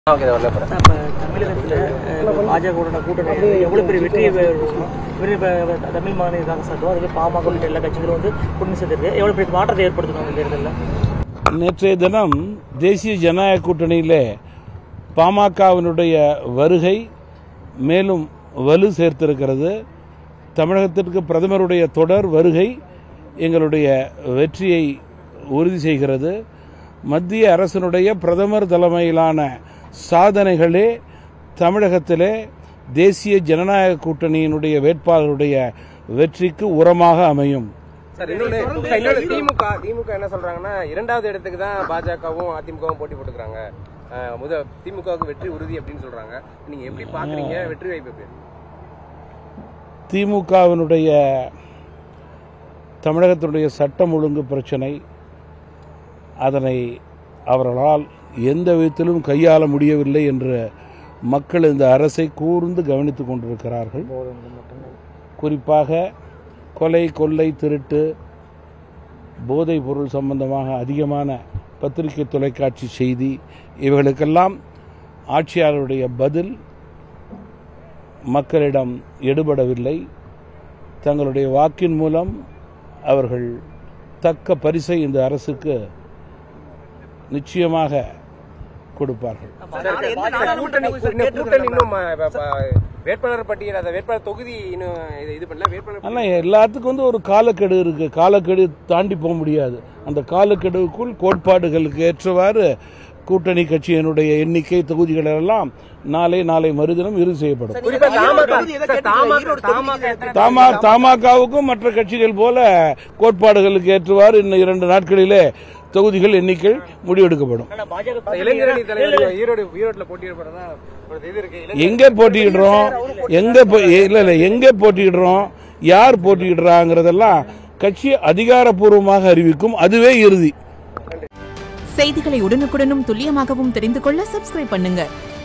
okay வரல போகிறேன் அப்ப தமிழகத்தில் பாஜகவோட கூட்டணி எவ்வளவு பெரிய வெற்றியை வெற்றி பெ- தமிழ் மாநில காங்கிரஸ் ஆகட்டும் அதுக்கு பாமக உள்ளிட்ட எல்லா கட்சிகளும் வந்து கூட்டணி சேர்ந்திருக்கு எவ்வளவு பெரிய மாற்றத்தை ஏற்படுத்தணும் இந்த தேர்தலில் நேற்றைய தினம் தேசிய ஜனநாயக கூட்டணியிலே பாமகவினுடைய வருகை மேலும் வலு சேர்த்திருக்கிறது தமிழகத்திற்கு பிரதமருடைய தொடர் வருகை எங்களுடைய வெற்றியை உறுதி செய்கிறது மத்திய அரசினுடைய பிரதமர் தலைமையிலான சாதனைகளே தமிழகத்திலே தேசிய ஜனநாயக கூட்டணியினுடைய வேட்பாளருடைய வெற்றிக்கு உரமாக அமையும் சார் இன்னொன்னு சார், இன்னொன்னு திமுக திமுக என்ன சொல்றாங்கன்னா இரண்டாவது இடத்துக்கு தான் பாஜகவும் அதிமுகவும் போட்டி போட்டுக்கிறாங்க அஹ், முத திமுகவுக்கு வெற்றி உறுதி அப்படின்னு சொல்றாங்க நீங்க எப்படி பாக்குறீங்க வெற்றி வாய்ப்பு எப்படி திமுகவினுடைய தமிழகத்தினுடைய சட்டம் ஒழுங்கு பிரச்சனை அதனை அவர்களால் எந்த விதத்திலும் கையாள முடியவில்லை என்று மக்கள் இந்த அரசை கூர்ந்து கவனித்துக் கொண்டிருக்கிறார்கள் குறிப்பாக கொலை கொள்ளை திருட்டு போதைப் பொருள் சம்பந்தமாக அதிகமான பத்திரிகை தொலைக்காட்சி செய்தி இவைகளுக்கெல்லாம் ஆட்சியாளருடைய பதில் மக்களிடம் எடுபடவில்லை தங்களுடைய வாக்கின் மூலம் அவர்கள் தக்க பரிசை இந்த அரசுக்கு நிச்சயமாக கொடுப்பார்கள் கூட்டணி இன்னும் கூட்டணி இன்னும் அஹ், ப- ப- வேட்பாளர் பட்டியல் அந்த வேட்பாளர் தொகுதி இன்னும் இது இது பண்ணல வேட்பாளர் ஆனால் எல்லாத்துக்கும் வந்து ஒரு காலக்கெடு இருக்கு காலக்கெடு தாண்டி போக முடியாது அந்த காலக்கெடுவுக்குள் கோட்பாடுகளுக்கு ஏற்றவாறு கூட்டணி கட்சியினுடைய எண்ணிக்கை தொகுதிகள் எல்லாம் நாளை நாளை மறுதினம் இறுதி செய்யப்படும் குறிப்பா தாமக சார், தாமக தாமக தமா தமாகவுக்கும் மற்ற கட்சிகள் போல கோட்பாடுகளுக்கு ஏற்றவாறு இன்னும் இரண்டு நாட்களிலே தொகுதிகள் எண்ணிக்கை முடிவெடுக்கப்படும் ஆனா பாஜக இளைஞரணி தலைவர் ஈரோடு ஈரோட்ல போட்டியிடப்படுறதா ஒரு இது இருக்கு இளைஞர் எங்கே போட்டியிடுறோம் எங்க போ- இல்ல இல்ல எங்கே போட்டியிடுறோம் யார் போட்டியிடுறாங்கிறதெல்லாம் கட்சி அதிகாரப்பூர்வமாக அறிவிக்கும் அதுவே இறுதி செய்திகளை உடனுக்குடனும் துல்லியமாகவும் தெரிந்து கொள்ள சப்ஸ்கிரைப் பண்ணுங்க